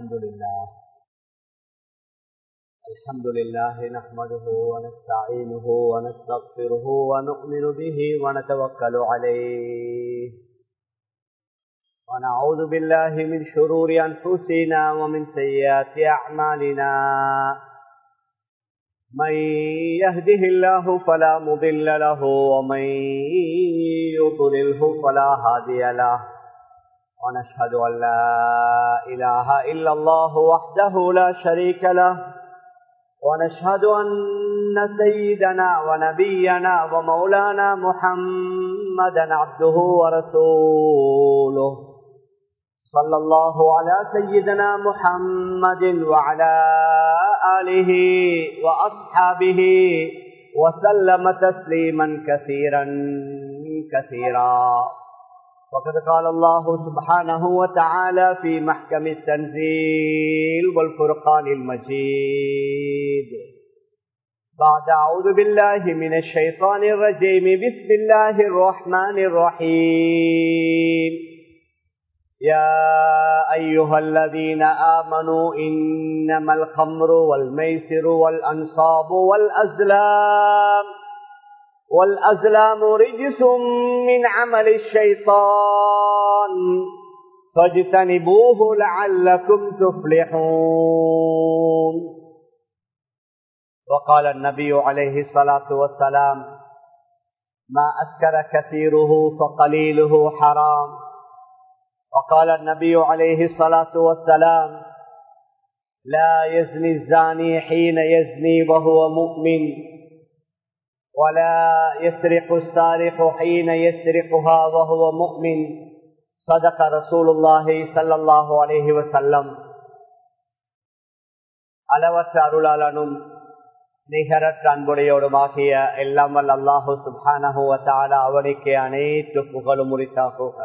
الحمد لله الحمد لله نحمده ونستعينه ونستغفره ونؤمن به ونتوكل عليه ونعوذ بالله من شرور أنفسنا ومن سيئات أعمالنا من يهده الله فلا مضل له ومن يضلله فلا هادي له ونشهد أن لا إله إلا الله وحده لا شريك له ونشهد أن سيدنا ونبينا ومولانا محمدا عبده ورسوله صلى الله على سيدنا محمد وعلى آله وأصحابه وسلم تسليما كثيرا كثيرا وقد قال الله سبحانه وتعالى في محكم التنزيل والفرقان المجيد بعد أعوذ بالله من الشيطان الرجيم بسم الله الرحمن الرحيم يا أيها الذين آمنوا إنما الخمر والميسر والأنصاب والأزلام والأزلام رجس من عمل الشيطان فاجتنبوه لعلكم تفلحون وقال النبي عليه الصلاة والسلام ما أسكر كثيره فقليله حرام وقال النبي عليه الصلاة والسلام لا يزني الزاني حين يزني وهو مؤمن ولا يسرق السارق حين يسرقها وهو مؤمن صدق رسول الله صلى الله عليه وسلم அளவற்ற அருளாளனும் நிகரற்ற அன்புடையோடுமாகிய எல்லாம் வல்ல அல்லாஹு சுபானஹுவத்தால அவனுக்கு அனைத்து புகழும் முறித்தாகுக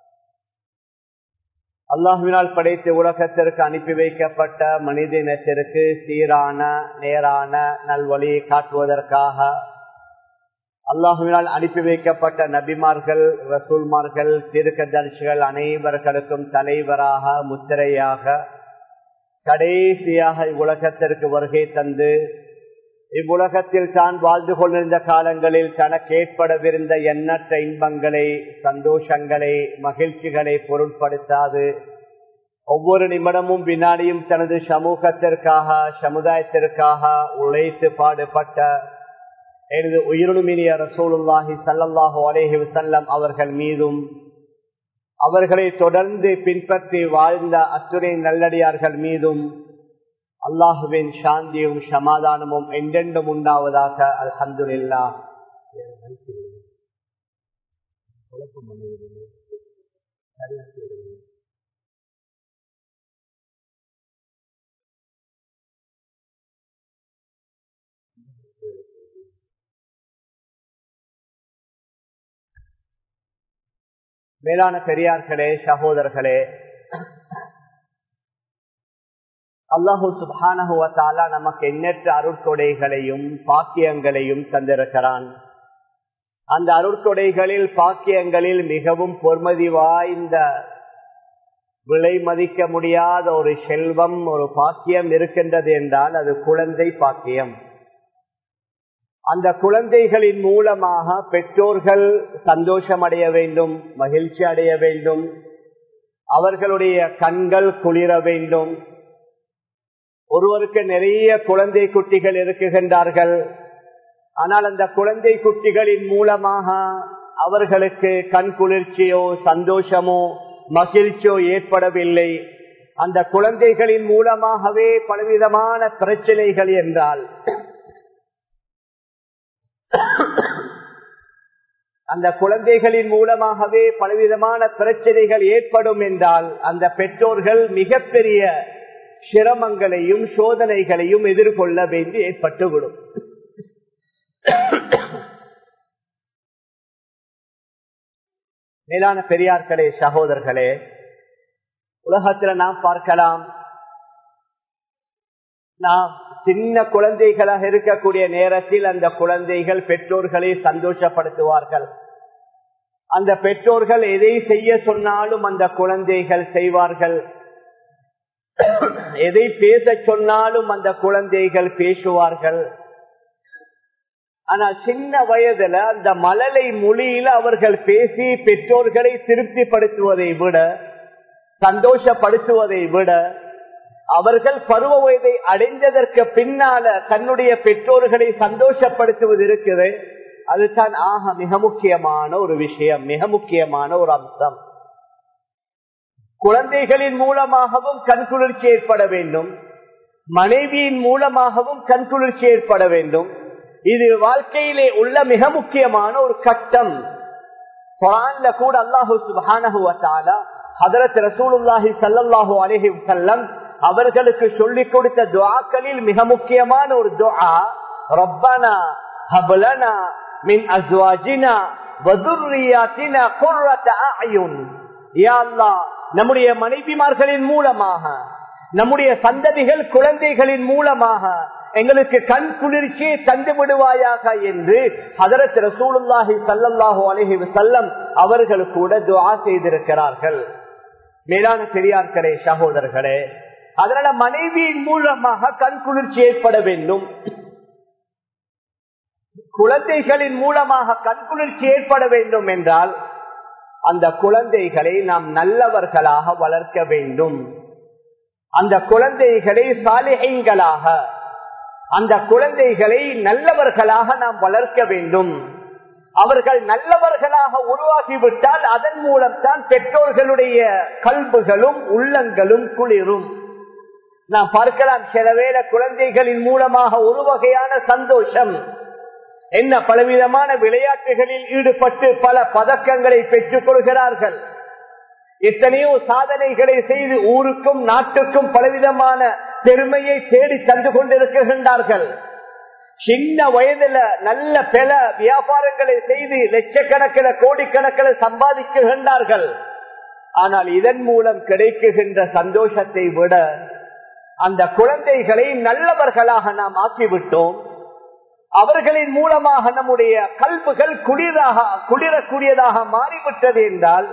அல்லாஹுவினால் படைத்து உலகத்திற்கு அனுப்பி வைக்கப்பட்ட மனித இனத்திற்கு சீரான நேரான நல்வழியை காட்டுவதற்காக அல்லாஹுவினால் அனுப்பி வைக்கப்பட்ட நபிமார்கள் ரசூல்மார்கள் திருக்கதர்ஷிகள் அனைவர்களுக்கும் தலைவராக முத்திரையாக கடைசியாக இவ்வுலகத்திற்கு வருகை தந்து இவ்வுலகத்தில் தான் வாழ்ந்து கொண்டிருந்த காலங்களில் தனக்கு ஏற்படவிருந்த எண்ணற்ற இன்பங்களை சந்தோஷங்களை மகிழ்ச்சிகளை பொருட்படுத்தாது ஒவ்வொரு நிமிடமும் வினாடியும் தனது சமூகத்திற்காக சமுதாயத்திற்காக உழைத்து பாடுபட்ட எனது உயிருமினிய ரசூலுல்லாஹி சல்லாஹு அலேஹி வசல்லம் அவர்கள் மீதும் அவர்களை தொடர்ந்து பின்பற்றி வாழ்ந்த அத்துணை நல்லடியார்கள் மீதும் அல்லாஹுவின் சாந்தியும் சமாதானமும் என்றென்றும் உண்டாவதாக அல்ஹந்துல்லா மேலான பெரியார்களே சகோதரர்களே அல்லாஹூ சுபானகுவத்தாலா நமக்கு எண்ணற்ற அருட்கொடைகளையும் பாக்கியங்களையும் தந்திருக்கிறான் அந்த அருட்கொடைகளில் பாக்கியங்களில் மிகவும் பொறுமதி வாய்ந்த விலை மதிக்க முடியாத ஒரு செல்வம் ஒரு பாக்கியம் இருக்கின்றது என்றால் அது குழந்தை பாக்கியம் அந்த குழந்தைகளின் மூலமாக பெற்றோர்கள் சந்தோஷம் அடைய வேண்டும் மகிழ்ச்சி அடைய வேண்டும் அவர்களுடைய கண்கள் குளிர வேண்டும் ஒருவருக்கு நிறைய குழந்தை குட்டிகள் இருக்குகின்றார்கள் ஆனால் அந்த குழந்தை குட்டிகளின் மூலமாக அவர்களுக்கு கண் குளிர்ச்சியோ சந்தோஷமோ மகிழ்ச்சியோ ஏற்படவில்லை அந்த குழந்தைகளின் மூலமாகவே பலவிதமான பிரச்சனைகள் என்றால் அந்த குழந்தைகளின் மூலமாகவே பலவிதமான பிரச்சனைகள் ஏற்படும் என்றால் அந்த பெற்றோர்கள் மிகப்பெரிய சிரமங்களையும் சோதனைகளையும் எதிர்கொள்ள வேண்டி ஏற்பட்டுவிடும் மேலான பெரியார்களே சகோதரர்களே உலகத்துல நாம் பார்க்கலாம் நாம் சின்ன குழந்தைகளாக இருக்கக்கூடிய நேரத்தில் அந்த குழந்தைகள் பெற்றோர்களை சந்தோஷப்படுத்துவார்கள் அந்த பெற்றோர்கள் எதை செய்ய சொன்னாலும் அந்த குழந்தைகள் செய்வார்கள் எதை பேச சொன்னாலும் அந்த குழந்தைகள் பேசுவார்கள் ஆனா சின்ன வயதுல அந்த மழலை மொழியில அவர்கள் பேசி பெற்றோர்களை திருப்திப்படுத்துவதை விட சந்தோஷப்படுத்துவதை விட அவர்கள் பருவ வயதை அடைந்ததற்கு பின்னால தன்னுடைய பெற்றோர்களை சந்தோஷப்படுத்துவது இருக்குது அதுதான் ஆக மிக முக்கியமான ஒரு விஷயம் மிக முக்கியமான ஒரு அம்சம் குழந்தைகளின் மூலமாகவும் கண்குளிர்ச்சி ஏற்பட வேண்டும் மனைவியின் மூலமாகவும் கண்குளிர்ச்சி ஏற்பட வேண்டும் இது வாழ்க்கையிலே உள்ள மிக முக்கியமான ஒரு கட்டம் குரான்ல கூட அல்லாஹு சுபானஹு ஹதரத் ரசூலுல்லாஹி சல்லாஹூ அலஹி வல்லம் அவர்களுக்கு சொல்லிக் கொடுத்த துவாக்களில் மிக முக்கியமான ஒரு துவா ரப்பனா ஹபலனா மின் அஸ்வாஜினா வதுர்ரியாத்தினா குர்ரத அயுன் யா அல்லாஹ் நம்முடைய மனைவிமார்களின் மூலமாக நம்முடைய சந்ததிகள் குழந்தைகளின் மூலமாக எங்களுக்கு கண் குளிர்ச்சியை தந்து விடுவாயாக என்று ஹதரத் ரசூலுல்லாஹி சல்லாஹூ அலஹி வல்லம் அவர்கள் கூட துவா செய்திருக்கிறார்கள் மேலான பெரியார்களே சகோதரர்களே அதனால மனைவியின் மூலமாக கண் குளிர்ச்சி ஏற்பட வேண்டும் குழந்தைகளின் மூலமாக கண் குளிர்ச்சி ஏற்பட வேண்டும் என்றால் அந்த குழந்தைகளை நாம் நல்லவர்களாக வளர்க்க வேண்டும் அந்த குழந்தைகளை சாலிகைங்களாக அந்த குழந்தைகளை நல்லவர்களாக நாம் வளர்க்க வேண்டும் அவர்கள் நல்லவர்களாக உருவாகிவிட்டால் அதன் மூலம் தான் பெற்றோர்களுடைய கல்புகளும் உள்ளங்களும் குளிரும் நாம் பார்க்கலாம் சில வேளை குழந்தைகளின் மூலமாக ஒரு வகையான சந்தோஷம் என்ன பலவிதமான விளையாட்டுகளில் ஈடுபட்டு பல பதக்கங்களை பெற்றுக் கொள்கிறார்கள் எத்தனையோ சாதனைகளை செய்து ஊருக்கும் நாட்டுக்கும் பலவிதமான பெருமையை தேடி தந்து கொண்டிருக்கின்றார்கள் சின்ன வயதுல நல்ல பல வியாபாரங்களை செய்து லட்சக்கணக்கில் கோடிக்கணக்கில் சம்பாதிக்கின்றார்கள் ஆனால் இதன் மூலம் கிடைக்குகின்ற சந்தோஷத்தை விட அந்த குழந்தைகளை நல்லவர்களாக நாம் ஆக்கிவிட்டோம் அவர்களின் மூலமாக நம்முடைய கல்புகள் குளிராக குளிரக்கூடியதாக மாறிவிட்டது என்றால்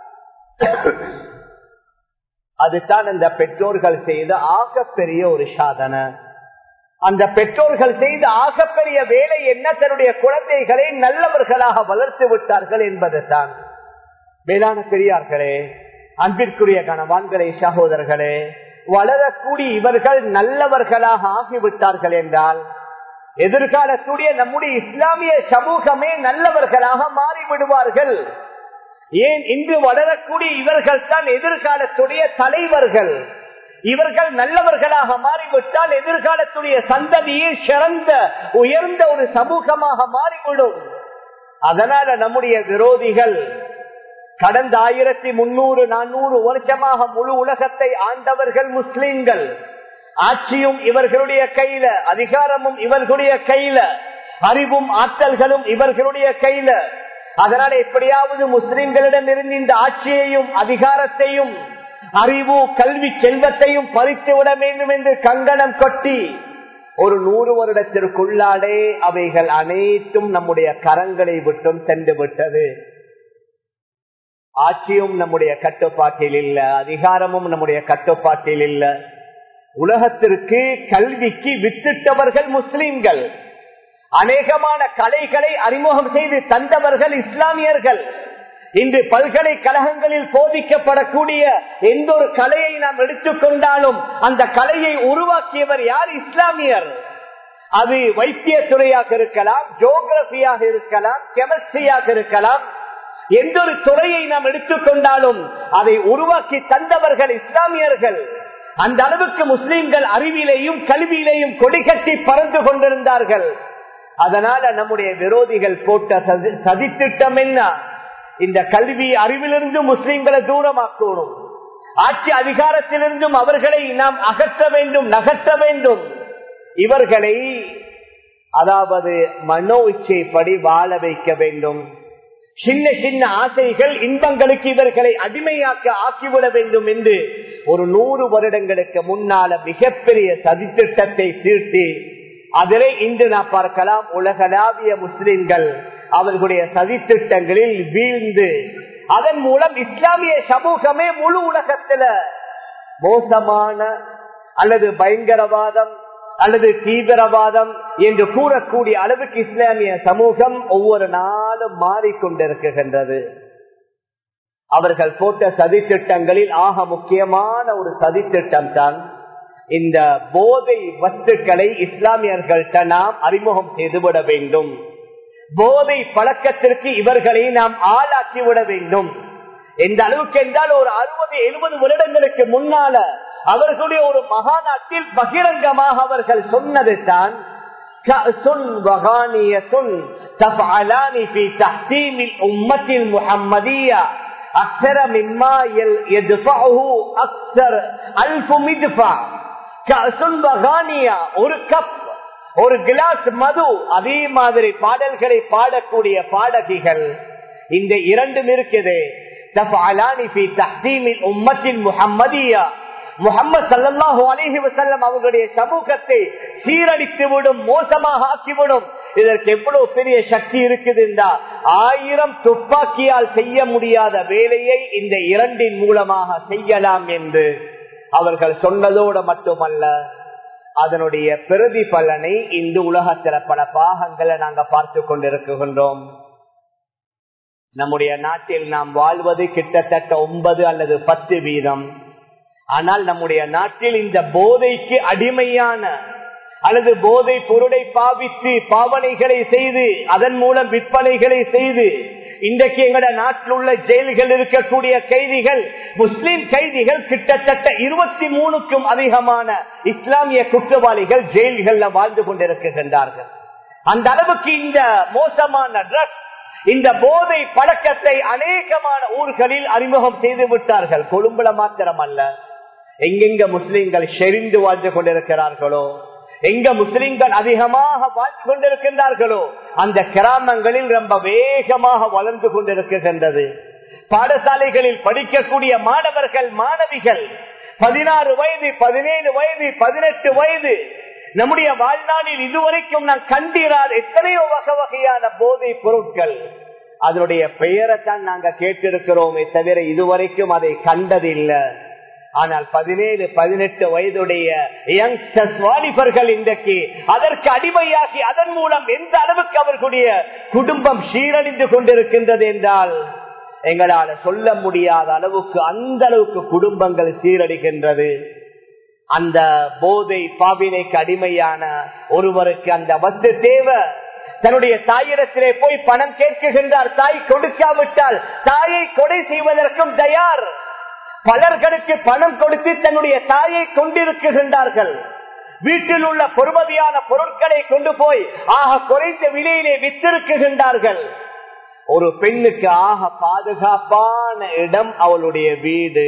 அதுதான் அந்த பெற்றோர்கள் செய்த ஆகப்பெரிய ஒரு சாதனை அந்த பெற்றோர்கள் செய்த ஆகப்பெரிய வேலை என்ன தன்னுடைய குழந்தைகளை நல்லவர்களாக வளர்த்து விட்டார்கள் என்பதுதான் வேளாண் பெரியார்களே அன்பிற்குரிய கணவான்களே சகோதரர்களே வளரக்கூடிய இவர்கள் நல்லவர்களாக ஆகிவிட்டார்கள் என்றால் எதிர்காலக்கூடிய நம்முடைய இஸ்லாமிய சமூகமே நல்லவர்களாக மாறிவிடுவார்கள் ஏன் இன்று வளரக்கூடிய இவர்கள் தான் எதிர்காலத்துடைய தலைவர்கள் இவர்கள் நல்லவர்களாக மாறிவிட்டால் எதிர்காலத்துடைய சந்ததியே சிறந்த உயர்ந்த ஒரு சமூகமாக மாறிவிடும் அதனால நம்முடைய விரோதிகள் கடந்த ஆயிரத்தி முன்னூறு நானூறு வருஷமாக முழு உலகத்தை ஆண்டவர்கள் முஸ்லிம்கள் ஆட்சியும் இவர்களுடைய கையில அதிகாரமும் இவர்களுடைய கையில அறிவும் ஆற்றல்களும் இவர்களுடைய கையில அதனால எப்படியாவது முஸ்லிம்களிடம் இருந்து இந்த ஆட்சியையும் அதிகாரத்தையும் அறிவு கல்வி செல்வத்தையும் பறித்து விட வேண்டும் என்று கங்கணம் கொட்டி ஒரு நூறு வருடத்திற்குள்ளாடே அவைகள் அனைத்தும் நம்முடைய கரங்களை விட்டும் சென்று விட்டது ஆட்சியும் நம்முடைய கட்டுப்பாட்டில் இல்ல அதிகாரமும் நம்முடைய கட்டுப்பாட்டில் இல்ல உலகத்திற்கு கல்விக்கு வித்திட்டவர்கள் முஸ்லிம்கள் அநேகமான கலைகளை அறிமுகம் செய்து தந்தவர்கள் இஸ்லாமியர்கள் இன்று பல்கலைக்கழகங்களில் போதிக்கப்படக்கூடிய எந்த ஒரு கலையை நாம் எடுத்துக்கொண்டாலும் அந்த கலையை உருவாக்கியவர் யார் இஸ்லாமியர் அது வைத்திய துறையாக இருக்கலாம் ஜோகிரபியாக இருக்கலாம் கெமிஸ்ட்ரியாக இருக்கலாம் எந்த ஒரு துறையை நாம் எடுத்துக்கொண்டாலும் அதை உருவாக்கி தந்தவர்கள் இஸ்லாமியர்கள் அந்த அளவுக்கு முஸ்லிம்கள் அறிவிலேயும் கல்வியிலேயும் கொடிகட்டி பறந்து கொண்டிருந்தார்கள் அதனால நம்முடைய விரோதிகள் போட்ட சதித்திட்டம் என்ன இந்த கல்வி அறிவிலிருந்து முஸ்லிம்களை தூரமாக்கணும் ஆட்சி அதிகாரத்திலிருந்தும் அவர்களை நாம் அகற்ற வேண்டும் நகற்ற வேண்டும் இவர்களை அதாவது மனோ இச்சைப்படி வாழ வைக்க வேண்டும் சின்ன சின்ன ஆசைகள் இன்பங்களுக்கு இவர்களை அடிமையாக்க ஆக்கிவிட வேண்டும் என்று ஒரு நூறு வருடங்களுக்கு முன்னால மிகப்பெரிய சதித்திட்டத்தை தீர்த்தி அதிலே இன்று நாம் பார்க்கலாம் உலகளாவிய முஸ்லிம்கள் அவர்களுடைய சதித்திட்டங்களில் வீழ்ந்து அதன் மூலம் இஸ்லாமிய சமூகமே முழு உலகத்துல மோசமான அல்லது பயங்கரவாதம் அல்லது தீவிரவாதம் என்று கூறக்கூடிய அளவுக்கு இஸ்லாமிய சமூகம் ஒவ்வொரு நாளும் மாறிக்கொண்டிருக்கின்றது அவர்கள் போட்ட சதித்திட்டங்களில் ஆக முக்கியமான ஒரு சதித்திட்டம் தான் இந்த போதை வஸ்துக்களை இஸ்லாமியர்கள்ட்ட நாம் அறிமுகம் செய்துவிட வேண்டும் போதை பழக்கத்திற்கு இவர்களை நாம் ஆளாக்கிவிட வேண்டும் எந்த அளவுக்கு என்றால் ஒரு அறுபது எழுபது வருடங்களுக்கு முன்னால அவர்களுடைய ஒரு மகாநாட்டில் பகிரங்கமாக அவர்கள் சொன்னது தான் أكثر مما يدفعه أكثر ألف مدفع كأس بغانية ஒரு கப் ஒரு கிளாஸ் மது அதே மாதிரி பாடல்களை பாடக்கூடிய பாடகிகள் இந்த இரண்டும் இருக்குது முகமது சல்லாஹூ அலிஹி வசல்லம் அவர்களுடைய சமூகத்தை சீரடித்து விடும் மோசமாக ஆக்கிவிடும் இதற்கு எவ்வளவு பெரிய சக்தி இருக்குது ஆயிரம் துப்பாக்கியால் செய்ய முடியாத வேலையை இந்த இரண்டின் மூலமாக செய்யலாம் என்று அவர்கள் சொன்னதோடு மட்டுமல்ல அதனுடைய பிரதி பலனை இந்த உலகத்தில பல பாகங்களை நாங்க பார்த்து கொண்டிருக்கின்றோம் நம்முடைய நாட்டில் நாம் வாழ்வது கிட்டத்தட்ட ஒன்பது அல்லது பத்து வீதம் ஆனால் நம்முடைய நாட்டில் இந்த போதைக்கு அடிமையான அல்லது போதை பொருளை பாவித்து பாவனைகளை செய்து அதன் மூலம் விற்பனைகளை செய்து இன்றைக்கு எங்கட நாட்டில் உள்ள ஜெயில்கள் இருக்கக்கூடிய கைதிகள் முஸ்லிம் கைதிகள் கிட்டத்தட்ட இருபத்தி மூணுக்கும் அதிகமான இஸ்லாமிய குற்றவாளிகள் ஜெயில்கள்ல வாழ்ந்து கொண்டிருக்கின்றார்கள் அந்த அளவுக்கு இந்த மோசமான ட்ரக்ஸ் இந்த போதை பழக்கத்தை அநேகமான ஊர்களில் அறிமுகம் செய்து விட்டார்கள் கொழும்புல மாத்திரம் அல்ல எங்கெங்க முஸ்லிம்கள் செறிந்து வாழ்ந்து கொண்டிருக்கிறார்களோ எங்க முஸ்லிம்கள் அதிகமாக வாழ்ந்து கொண்டிருக்கின்றார்களோ அந்த கிராமங்களில் ரொம்ப வேகமாக வளர்ந்து கொண்டிருக்கின்றது பாடசாலைகளில் படிக்கக்கூடிய மாணவர்கள் மாணவிகள் பதினாறு வயது பதினேழு வயது பதினெட்டு வயது நம்முடைய வாழ்நாளில் இதுவரைக்கும் நான் கண்டிராத எத்தனையோ வகை வகையான போதை பொருட்கள் அதனுடைய பெயரைத்தான் நாங்க கேட்டிருக்கிறோமே தவிர இதுவரைக்கும் அதை கண்டதில்லை ஆனால் பதினேழு பதினெட்டு வயதுடைய யங்ஸ்டர்ஸ் வாலிபர்கள் இன்றைக்கு அதற்கு அடிமையாகி அதன் மூலம் எந்த அளவுக்கு அவர்களுடைய குடும்பம் சீரழிந்து கொண்டிருக்கின்றது என்றால் எங்களால சொல்ல முடியாத அளவுக்கு அந்த அளவுக்கு குடும்பங்கள் சீரழிகின்றது அந்த போதை பாவினைக்கு அடிமையான ஒருவருக்கு அந்த வத்து தேவை தன்னுடைய தாயிடத்திலே போய் பணம் கேட்குகின்றார் தாய் கொடுக்காவிட்டால் தாயை கொடை செய்வதற்கும் தயார் பலர்களுக்கு பணம் கொடுத்து தன்னுடைய தாயை கொண்டிருக்கின்றார்கள் வீட்டில் உள்ள பொறுமதியான பொருட்களை கொண்டு போய் ஆக குறைந்த விலையிலே வித்திருக்கின்றார்கள் ஒரு பெண்ணுக்கு ஆக பாதுகாப்பான இடம் அவளுடைய வீடு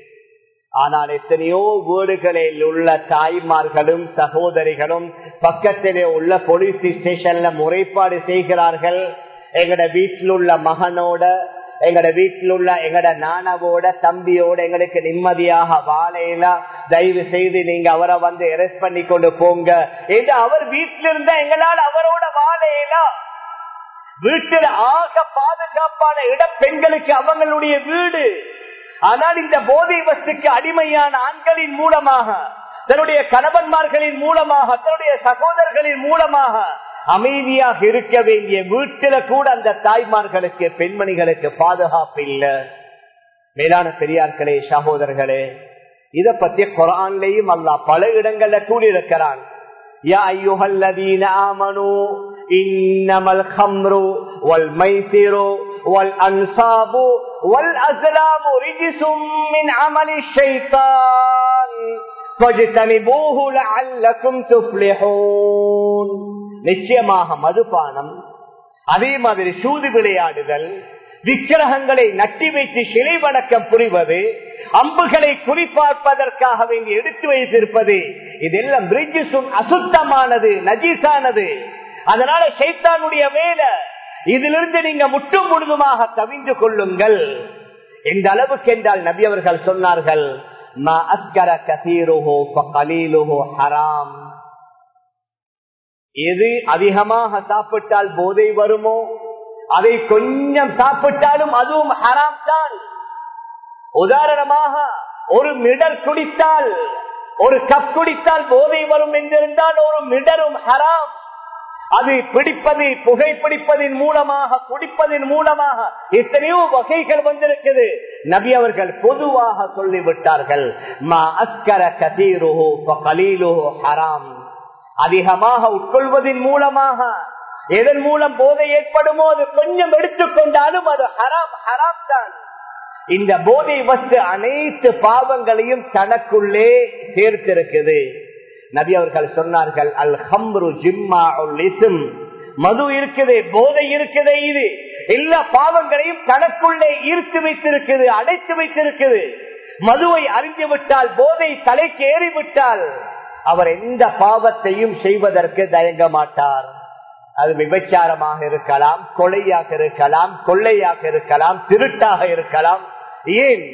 ஆனால் எத்தனையோ வீடுகளில் உள்ள தாய்மார்களும் சகோதரிகளும் பக்கத்திலே உள்ள போலீஸ் ஸ்டேஷன்ல முறைப்பாடு செய்கிறார்கள் எங்கட வீட்டில் உள்ள மகனோட எங்கட வீட்டில் உள்ள எங்கட நானவோட தம்பியோட எங்களுக்கு நிம்மதியாக வாழையெல்லாம் தயவு செய்து நீங்க அவரை வந்து அரெஸ்ட் பண்ணி கொண்டு போங்க என்று அவர் வீட்டில் இருந்தா எங்களால் அவரோட வாழையெல்லாம் வீட்டில் ஆக பாதுகாப்பான இடம் பெண்களுக்கு அவங்களுடைய வீடு ஆனால் இந்த போதை வஸ்துக்கு அடிமையான ஆண்களின் மூலமாக தன்னுடைய கணவன்மார்களின் மூலமாக தன்னுடைய சகோதரர்களின் மூலமாக அமைதியாக இருக்க வேண்டிய வீட்டில கூட அந்த தாய்மார்களுக்கு பெண்மணிகளுக்கு பாதுகாப்பு இல்லை மேலான பெரியார்களே சகோதரர்களே இத பத்தி குரான்லையும் அல்லா பல இடங்கள்ல கூறியிருக்கிறான் يا أيها الذين آمنوا إنما الخمر والميسر والأنصاب والأزلام رجس من عمل الشيطان فاجتنبوه لعلكم تفلحون நிச்சயமாக மதுபானம் அதே மாதிரி சூது விளையாடுதல் விக்கிரகங்களை நட்டி வைத்து சிலை வணக்கம் புரிவது அம்புகளை குறிப்பார்ப்பதற்காக வேண்டி எடுத்து வைத்திருப்பது இதெல்லாம் பிரிட்ஜும் அசுத்தமானது நஜீசானது அதனால சைத்தானுடைய வேலை இதிலிருந்து நீங்க முட்டும் முழுதுமாக தவிந்து கொள்ளுங்கள் எந்த அளவுக்கு என்றால் நபி அவர்கள் சொன்னார்கள் ஹராம் எது அதிகமாக சாப்பிட்டால் போதை வருமோ அதை கொஞ்சம் சாப்பிட்டாலும் அதுவும் ஹராம் தான் உதாரணமாக ஒரு மிடர் குடித்தால் ஒரு கப் குடித்தால் போதை வரும் என்றிருந்தால் ஒரு மிடரும் ஹராம் அது பிடிப்பது புகைப்பிடிப்பதின் மூலமாக குடிப்பதன் மூலமாக எத்தனையோ வகைகள் வந்திருக்குது நபி அவர்கள் பொதுவாக சொல்லிவிட்டார்கள் மா அஸ்கர கதீருஹு ஃபகலீலுஹு ஹராம் அதிகமாக உட்கொள்வதன் மூலமாக எதன் மூலம் போதை ஏற்படுமோ அது கொஞ்சம் எடுத்துக்கொண்டாலும் அது ஹராம் ஹராம் தான் இந்த போதை வஸ்து அனைத்து பாவங்களையும் தனக்குள்ளே சேர்த்திருக்குது நபி அவர்கள் சொன்னார்கள் அல் ஹம்ரு ஜிம்மா மது இருக்குதே போதை இருக்குதே இது எல்லா பாவங்களையும் தனக்குள்ளே ஈர்த்து வைத்திருக்குது அடைத்து வைத்திருக்குது மதுவை அறிந்து விட்டால் போதை தலைக்கு ஏறிவிட்டால் அவர் எந்த பாவத்தையும் செய்வதற்கு தயங்க மாட்டார் அது விபச்சாரமாக இருக்கலாம் கொலையாக இருக்கலாம் கொள்ளையாக இருக்கலாம் திருட்டாக இருக்கலாம் ஏன்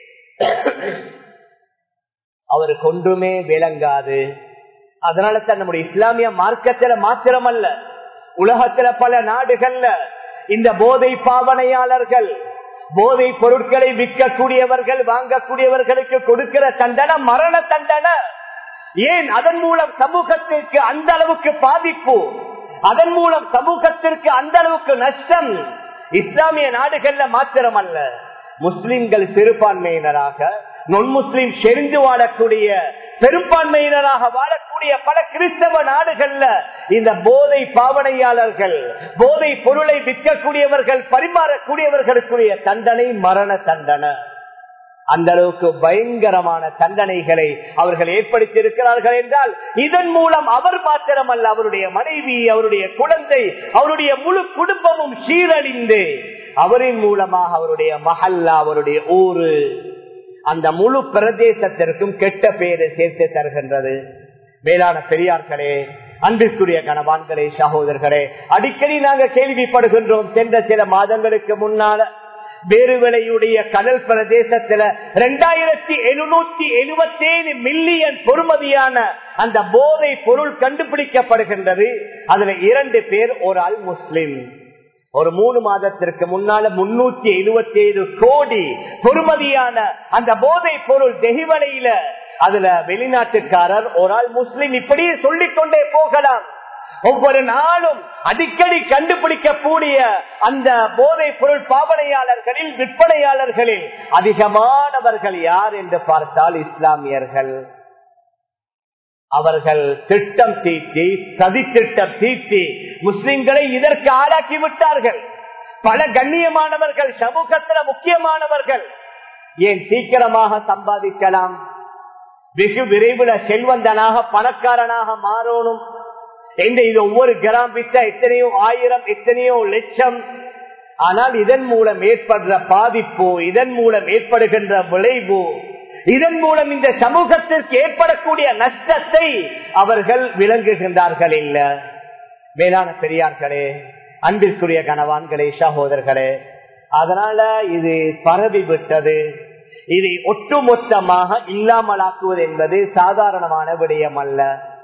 அவருக்கு ஒன்றுமே விளங்காது அதனால தான் நம்முடைய இஸ்லாமிய மார்க்கத்துல மாத்திரமல்ல உலகத்துல பல நாடுகள்ல இந்த போதை பாவனையாளர்கள் போதை பொருட்களை விற்கக்கூடியவர்கள் வாங்கக்கூடியவர்களுக்கு கொடுக்கிற தண்டனை மரண தண்டனை ஏன் அதன் மூலம் சமூகத்திற்கு அந்த அளவுக்கு பாதிப்பு அதன் மூலம் சமூகத்திற்கு அந்த அளவுக்கு நஷ்டம் இஸ்லாமிய நாடுகள்ல மாத்திரமல்ல முஸ்லிம்கள் சிறுபான்மையினராக நொன் முஸ்லிம் செறிந்து வாழக்கூடிய பெரும்பான்மையினராக வாழக்கூடிய பல கிறிஸ்தவ நாடுகள்ல இந்த போதை பாவனையாளர்கள் போதை பொருளை விற்கக்கூடியவர்கள் பரிமாறக்கூடியவர்களுக்குரிய தண்டனை மரண தண்டனை அந்த அளவுக்கு பயங்கரமான தண்டனைகளை அவர்கள் ஏற்படுத்தி இருக்கிறார்கள் என்றால் இதன் மூலம் அவர் மாத்திரமல்ல அவருடைய மனைவி அவருடைய குழந்தை அவருடைய முழு குடும்பமும் சீரழிந்து அவரின் மூலமாக அவருடைய மஹல்லா அவருடைய ஊரு அந்த முழு பிரதேசத்திற்கும் கெட்ட பெயரை சேர்த்து தருகின்றது மேலான பெரியார்களே அன்பிற்குரிய கணவான்களே சகோதரர்களே அடிக்கடி நாங்கள் கேள்விப்படுகின்றோம் சென்ற சில மாதங்களுக்கு முன்னால வேறுவிலையுடைய கடல் பிரதேசத்துல ரெண்டாயிரத்தி எழுநூத்தி எழுபத்தி ஏழு மில்லியன் பொறுமதியான அந்த போதை பொருள் கண்டுபிடிக்கப்படுகின்றது அதுல இரண்டு பேர் ஒரு அல் முஸ்லிம் ஒரு மூணு மாதத்திற்கு முன்னால முன்னூத்தி எழுபத்தி ஏழு கோடி பொறுமதியான அந்த போதை பொருள் தெஹிவலையில அதுல வெளிநாட்டுக்காரர் ஒரு ஆள் முஸ்லிம் இப்படியே சொல்லிக்கொண்டே போகலாம் ஒவ்வொரு நாளும் அடிக்கடி கண்டுபிடிக்கக்கூடிய அந்த போதை பொருள் பாவனையாளர்களில் விற்பனையாளர்களில் அதிகமானவர்கள் யார் என்று பார்த்தால் இஸ்லாமியர்கள் அவர்கள் திட்டம் தீட்டி சதி திட்டம் தீட்டி முஸ்லிம்களை இதற்கு ஆளாக்கி விட்டார்கள் பல கண்ணியமானவர்கள் சமூகத்தில் முக்கியமானவர்கள் ஏன் சீக்கிரமாக சம்பாதிக்கலாம் வெகு விரைவில் செல்வந்தனாக பணக்காரனாக மாறணும் என்று இது ஒவ்வொரு கிராம் வித்தா எத்தனையோ ஆயிரம் எத்தனையோ லட்சம் ஆனால் இதன் மூலம் ஏற்படுற பாதிப்பு இதன் மூலம் ஏற்படுகின்ற விளைவு இதன் மூலம் இந்த சமூகத்திற்கு ஏற்படக்கூடிய நஷ்டத்தை அவர்கள் விளங்குகின்றார்கள் இல்ல மேலான பெரியார்களே அன்பிற்குரிய கணவான்களே சகோதரர்களே அதனால இது பரவி விட்டது இதை ஒட்டுமொத்தமாக இல்லாமலாக்குவது என்பது சாதாரணமான விடயம் அல்ல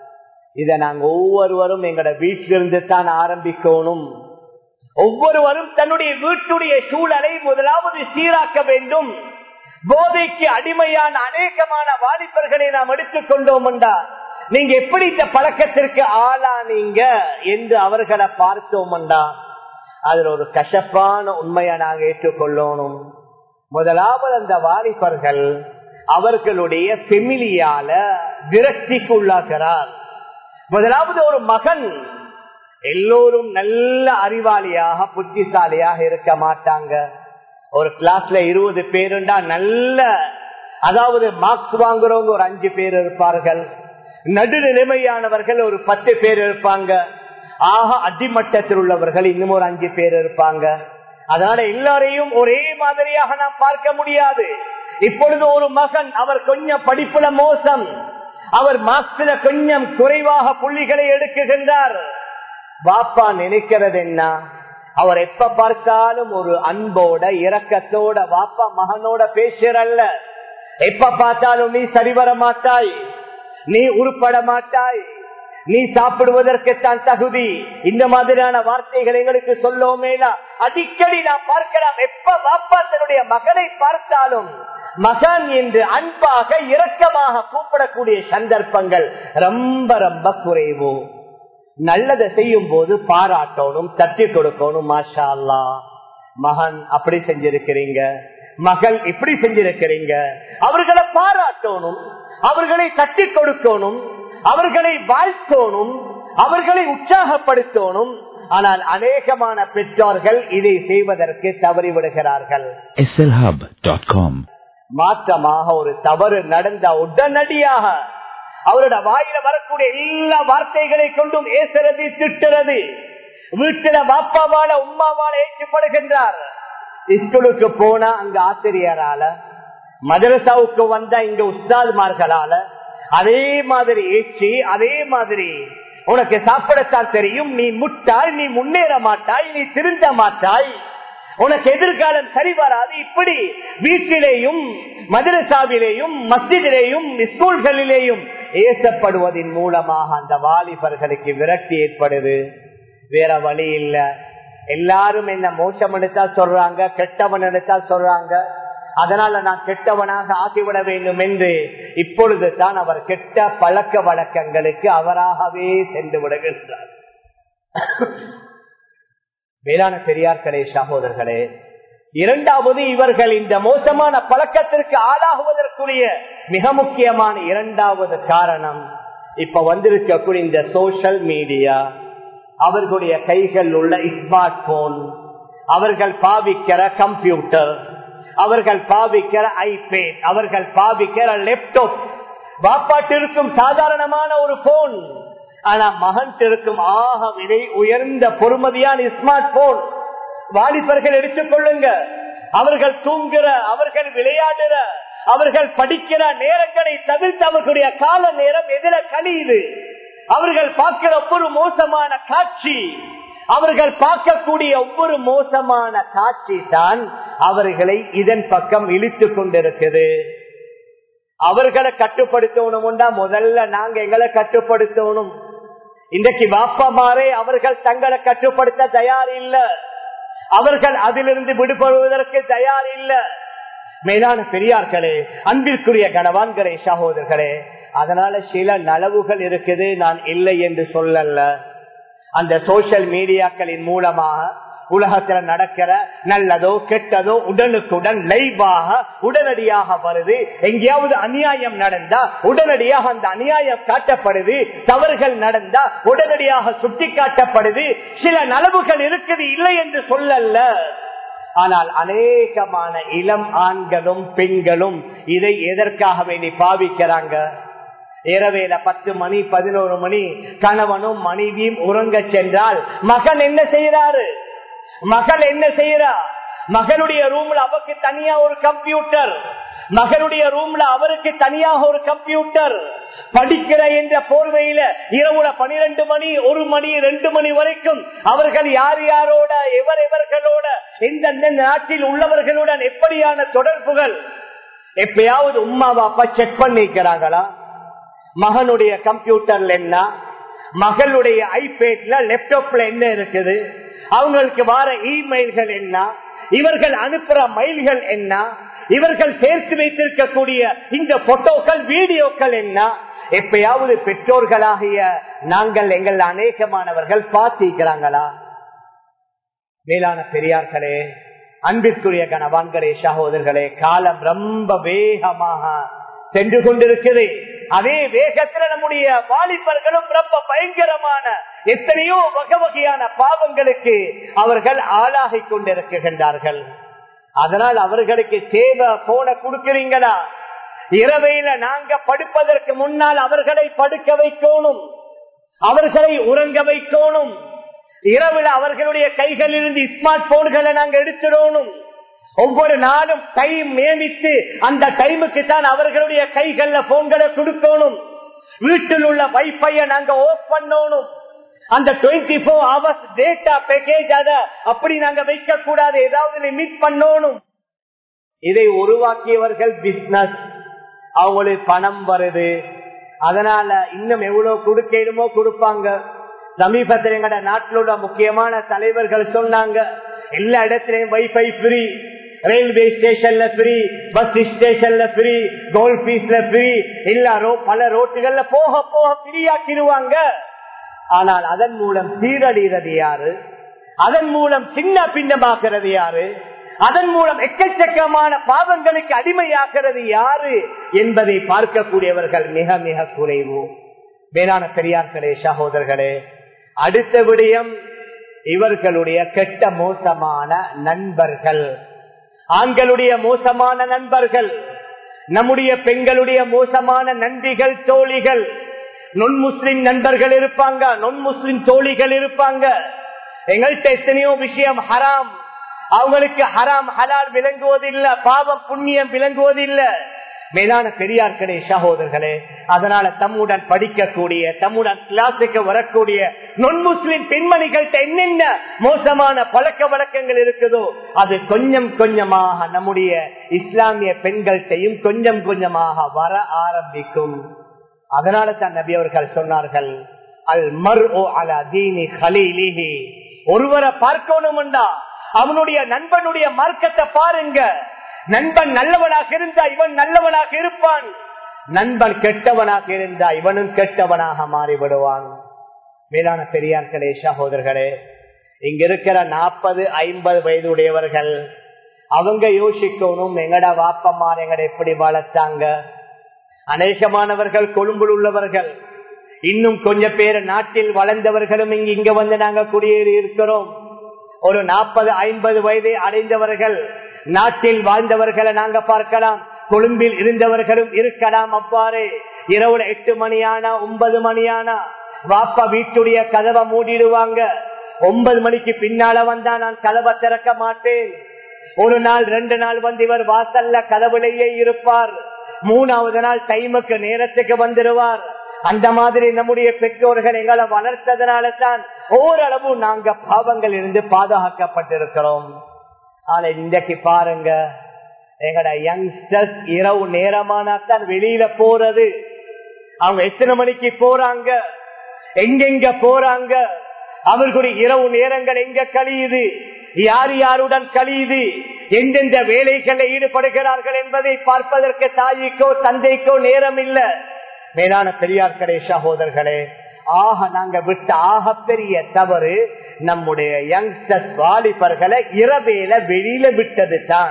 இதை நாங்க ஒவ்வொருவரும் எங்கட வீட்டிலிருந்து தான் ஆரம்பிக்கணும் ஒவ்வொருவரும் தன்னுடைய வீட்டுடைய சூழலை முதலாவது சீராக்க வேண்டும் போதைக்கு அடிமையான அநேகமான வாலிபர்களை நாம் எடுத்துக்கொண்டோம் என்றால் நீங்க எப்படி இந்த பழக்கத்திற்கு ஆளானீங்க என்று அவர்களை பார்த்தோம் என்றா அதுல ஒரு கசப்பான உண்மையை நாங்க ஏற்றுக்கொள்ளணும் முதலாவது அந்த வாலிபர்கள் அவர்களுடைய பெமிலியால விரக்திக்கு உள்ளாகிறார் முதலாவது ஒரு மகன் எல்லோரும் நல்ல அறிவாளியாக புத்திசாலியாக இருக்க மாட்டாங்க ஒரு கிளாஸ்ல இருபது பேருண்டா நல்ல அதாவது மார்க்ஸ் வாங்குறவங்க ஒரு அஞ்சு பேர் இருப்பார்கள் நடுநிலைமையானவர்கள் ஒரு பத்து பேர் இருப்பாங்க ஆக அடிமட்டத்தில் உள்ளவர்கள் இன்னும் ஒரு அஞ்சு பேர் இருப்பாங்க அதனால எல்லாரையும் ஒரே மாதிரியாக நாம் பார்க்க முடியாது இப்பொழுது ஒரு மகன் அவர் கொஞ்சம் படிப்புல மோசம் அவர் மார்க்ஸ்ல கொஞ்சம் குறைவாக புள்ளிகளை எடுக்குகின்றார் பாப்பா நினைக்கிறது என்ன அவர் எப்ப பார்த்தாலும் ஒரு அன்போட இரக்கத்தோட வாப்பா மகனோட பேசுறல்ல எப்ப பார்த்தாலும் நீ சரிவர மாட்டாய் நீ உருப்பட மாட்டாய் நீ சாப்பிடுவதற்குத்தான் தகுதி இந்த மாதிரியான வார்த்தைகள் எங்களுக்கு சொல்லோமேனா அடிக்கடி நான் பார்க்கலாம் எப்ப வாப்பா தன்னுடைய மகனை பார்த்தாலும் மகன் என்று அன்பாக இரக்கமாக கூப்பிடக்கூடிய சந்தர்ப்பங்கள் ரொம்ப ரொம்ப குறைவு நல்லதை செய்யும் போது பாராட்டணும் தட்டி கொடுக்கணும் மாஷா அல்லா மகன் அப்படி செஞ்சிருக்கிறீங்க மகள் இப்படி செஞ்சிருக்கிறீங்க அவர்களை பாராட்டணும் அவர்களை தட்டி கொடுக்கணும் அவர்களை வாழ்த்தோணும் அவர்களை உற்சாகப்படுத்தணும் ஆனால் அநேகமான பெற்றோர்கள் இதை செய்வதற்கு தவறிவிடுகிறார்கள் slhub.com மாற்றமாக ஒரு தவறு நடந்த உடனடியாக அவரோட வாயில வரக்கூடிய எல்லா வார்த்தைகளை கொண்டும் ஏசுறது திட்டுறது வீட்டுல பாப்பாவால உமாவால ஏற்றுப்படுகின்றார் ஸ்கூலுக்கு போனா அங்க ஆசிரியரால மதரசாவுக்கு வந்தா இங்க உஸ்தாதுமார்களால அதே மாதிரி ஏற்றி அதே மாதிரி உனக்கு சாப்பிடத்தான் தெரியும் நீ முட்டாய் நீ முன்னேற மாட்டாய் நீ திருந்த மாட்டாய் உனக்கு எதிர்காலம் சரி வராது இப்படி வீட்டிலேயும் மதரசாவிலேயும் மஸ்ஜிதிலேயும் ஸ்கூல்களிலேயும் ஏசப்படுவதன் மூலமாக அந்த வாலிபர்களுக்கு விரக்தி ஏற்படுது வேற வழி இல்ல எல்லாரும் என்ன மோசம் எடுத்தா சொல்றாங்க கெட்டவன் எடுத்தா சொல்றாங்க அதனால நான் கெட்டவனாக ஆகிவிட வேண்டும் என்று இப்பொழுது தான் அவர் கெட்ட பழக்க வழக்கங்களுக்கு அவராகவே சென்று விடுகின்றார் வேளாண் பெரியார்களே சகோதரர்களே இரண்டாவது இவர்கள் இந்த மோசமான பழக்கத்திற்கு ஆளாகுவதற்குரிய மிக முக்கியமான இரண்டாவது காரணம் இப்ப வந்திருக்கக்கூடிய இந்த சோசியல் மீடியா அவர்களுடைய கைகள் உள்ள ஸ்மார்ட் போன் அவர்கள் பாவிக்கிற கம்ப்யூட்டர் அவர்கள் பாவிக்கிற ஐபேட் அவர்கள் பாவிக்கிற லேப்டாப் வாப்பாட்டிருக்கும் சாதாரணமான ஒரு போன் ஆனா மகன் இருக்கும் ஆக விலை உயர்ந்த பொறுமதியான ஸ்மார்ட் போன் வாலிபர்கள் எடுத்துக்கொள்ளுங்க அவர்கள் தூங்குற அவர்கள் விளையாடுற அவர்கள் படிக்கிற நேரங்களை தவிர்த்து அவர்களுடைய கால நேரம் எதிர கழியுது அவர்கள் பார்க்கிற ஒவ்வொரு மோசமான காட்சி அவர்கள் பார்க்கக்கூடிய ஒவ்வொரு மோசமான காட்சி தான் அவர்களை இதன் பக்கம் இழுத்து கொண்டிருக்குது அவர்களை கட்டுப்படுத்தணும்டா முதல்ல நாங்க எங்களை கட்டுப்படுத்தணும் இன்றைக்கு பாப்பமாரே அவர்கள் தங்களை கட்டுப்படுத்த தயார் இல்ல அவர்கள் அதிலிருந்து விடுபடுவதற்கு தயார் இல்ல மேலான பெரியார்களே அன்பிற்குரிய கணவான்களே சகோதரர்களே அதனால சில நலவுகள் இருக்குது நான் இல்லை என்று சொல்லல அந்த சோசியல் மீடியாக்களின் மூலமாக உலகத்துல நடக்கிற நல்லதோ கெட்டதோ உடனுக்குடன் லைவாக உடனடியாக வருது எங்கேயாவது அநியாயம் நடந்தா உடனடியாக அந்த அநியாயம் காட்டப்படுது தவறுகள் நடந்தா உடனடியாக சுட்டி காட்டப்படுது சில நலவுகள் இருக்குது இல்லை என்று சொல்லல ஆனால் அநேகமான இளம் ஆண்களும் பெண்களும் இதை எதற்காக வேண்டி பாவிக்கிறாங்க இரவேல பத்து மணி பதினோரு மணி கணவனும் மனைவியும் உறங்க சென்றால் மகன் என்ன செய்யறாரு மகள் என்ன செய்யறா மகனுடைய ரூம்ல அவருக்கு தனியா ஒரு கம்ப்யூட்டர் மகனுடைய ரூம்ல அவருக்கு தனியாக ஒரு கம்ப்யூட்டர் படிக்கிற என்ற போர்வையில இரவுல பனிரெண்டு மணி ஒரு மணி ரெண்டு மணி வரைக்கும் அவர்கள் யார் யாரோட எவர் எவர்களோட எந்தெந்த நாட்டில் உள்ளவர்களுடன் எப்படியான தொடர்புகள் எப்பயாவது உமா பாப்பா செக் பண்ணிக்கிறாங்களா மகனுடைய கம்ப்யூட்டர்ல என்ன மகளுடைய ஐபேட்ல லேப்டாப்ல என்ன இருக்குது அவங்களுக்கு வர இமெயில்கள் என்ன இவர்கள் அனுப்புற மெயில்கள் என்ன இவர்கள் சேர்த்து வைத்திருக்கக்கூடிய இந்த போட்டோக்கள் வீடியோக்கள் என்ன எப்பயாவது பெற்றோர்களாகிய நாங்கள் எங்கள் அநேகமானவர்கள் பார்த்திருக்கிறாங்களா மேலான பெரியார்களே அன்பிற்குரிய கணவான்களே சகோதரர்களே காலம் ரொம்ப வேகமாக சென்று கொண்டிருக்குது அதே வேகத்துல நம்முடைய வாலிபர்களும் ரொம்ப பயங்கரமான எத்தனையோ வகை வகையான பாவங்களுக்கு அவர்கள் ஆளாகி கொண்டிருக்கின்றார்கள் அதனால் அவர்களுக்கு சேவை போன கொடுக்கிறீங்களா இரவையில நாங்க படுப்பதற்கு முன்னால் அவர்களை படுக்க வைக்கணும் அவர்களை உறங்க வைக்கணும் இரவுல அவர்களுடைய கைகளிலிருந்து ஸ்மார்ட் போன்களை நாங்க எடுத்துடணும் ஒவ்வொரு நாளும் டைம் நியமித்து அந்த டைமுக்கு தான் அவர்களுடைய கைகள்ல போன்களை கொடுக்கணும் வீட்டில் உள்ள வைஃபைய நாங்க ஓப் பண்ணணும் அந்த twenty four hours data package அத அப்படி நாங்க வைக்க கூடாது ஏதாவது லிமிட் பண்ணணும் இதை உருவாக்கியவர்கள் பிசினஸ் அவங்களுக்கு பணம் வருது அதனால இன்னும் எவ்வளவு கொடுக்கணுமோ கொடுப்பாங்க சமீபத்தில் எங்கட நாட்டில் உள்ள முக்கியமான தலைவர்கள் சொன்னாங்க எல்லா இடத்திலையும் வைஃபை ஃப்ரீ ரயில்வே ஸ்டேஷன்ல ஃப்ரீ பஸ் ஸ்டேஷன்ல ஃப்ரீ கோல் பீஸ்ல ஃப்ரீ எல்லாரும் பல ரோட்டுகள்ல போக போக ஃப்ரீயாக்கிடுவாங்க ஆனால் அதன் மூலம் சீரடைகிறது யாரு அதன் மூலம் சின்ன பின்னமாக்குறது யாரு அதன் மூலம் எக்கச்சக்கமான பாவங்களுக்கு அடிமையாக்குறது யாரு என்பதை பார்க்கக்கூடியவர்கள் மிக மிக குறைவு மேலான பெரியார்களே சகோதரர்களே அடுத்த விடயம் இவர்களுடைய கெட்ட மோசமான நண்பர்கள் ஆண்களுடைய மோசமான நண்பர்கள் நம்முடைய பெண்களுடைய மோசமான நன்றிகள் தோழிகள் நொன் முஸ்லிம் நண்பர்கள் இருப்பாங்க நொன் முஸ்லிம் தோழிகள் இருப்பாங்க எங்கள்கிட்ட எத்தனையோ விஷயம் ஹராம் அவங்களுக்கு ஹராம் ஹலால் விளங்குவதில்லை பாவம் புண்ணியம் விளங்குவதில்லை மேலான பெரியார்களே சகோதரர்களே அதனால தம்முடன் படிக்கக்கூடிய தம்முடன் கிளாஸுக்கு வரக்கூடிய நொன் முஸ்லிம் பெண்மணிகள்கிட்ட என்னென்ன மோசமான பழக்க வழக்கங்கள் இருக்குதோ அது கொஞ்சம் கொஞ்சமாக நம்முடைய இஸ்லாமிய பெண்கள்கிட்டையும் கொஞ்சம் கொஞ்சமாக வர ஆரம்பிக்கும் அதனால தான் நபி அவர்கள் சொன்னார்கள் அல் மர் ஓ அலா தீனி ஹலீலிஹி ஒருவரை பார்க்கணும்டா அவனுடைய நண்பனுடைய மார்க்கத்தை பாருங்க நண்பன் நல்லவனாக இருந்தா இவன் நல்லவனாக இருப்பான் நண்பன் கெட்டவனாக இருந்தா இவனும் கெட்டவனாக மாறிவிடுவான் மேலான பெரியார்களே சகோதரர்களே இங்க இருக்கிற நாற்பது ஐம்பது வயதுடையவர்கள் அவங்க யோசிக்கணும் எங்கட வாப்பமார் எங்கட எப்படி வளர்த்தாங்க அநேகமானவர்கள் கொழும்பில் உள்ளவர்கள் இன்னும் கொஞ்ச பேர் நாட்டில் வளர்ந்தவர்களும் இங்க இங்க வந்து நாங்க குடியேறி இருக்கிறோம் ஒரு நாற்பது ஐம்பது வயதை அடைந்தவர்கள் நாட்டில் வாழ்ந்தவர்களை நாங்க பார்க்கலாம் கொழும்பில் இருந்தவர்களும் இருக்கலாம் அவ்வாறு இரவுல எட்டு மணியானா ஒன்பது மணியானா வாப்பா வீட்டுடைய கதவை மூடிடுவாங்க ஒன்பது மணிக்கு பின்னால வந்தா நான் கதவை திறக்க மாட்டேன் ஒரு நாள் ரெண்டு நாள் வந்து இவர் வாசல்ல கதவுலேயே இருப்பார் மூணாவது நாள் டைமுக்கு நேரத்துக்கு வந்துடுவார் அந்த மாதிரி நம்முடைய பெற்றோர்கள் எங்களை வளர்த்ததுனால தான் ஓரளவு நாங்க பாவங்கள் இருந்து பாதுகாக்கப்பட்டிருக்கிறோம் ஆனா இன்றைக்கு பாருங்க எங்கட யங்ஸ்டர்ஸ் இரவு நேரமானாத்தான் வெளியில போறது அவங்க எத்தனை மணிக்கு போறாங்க எங்கெங்க போறாங்க அவர்களுடைய இரவு நேரங்கள் எங்க கழியுது யார் யாருடன் கழியுது எந்தெந்த வேலைகளில் ஈடுபடுகிறார்கள் என்பதை பார்ப்பதற்கு தாய்க்கோ தந்தைக்கோ நேரம் இல்ல மேலான பெரியார்களே சகோதரர்களே ஆக நாங்க விட்ட ஆக பெரிய தவறு நம்முடைய யங்ஸ்டர்ஸ் வாலிபர்களை இரவேல வெளியில விட்டது தான்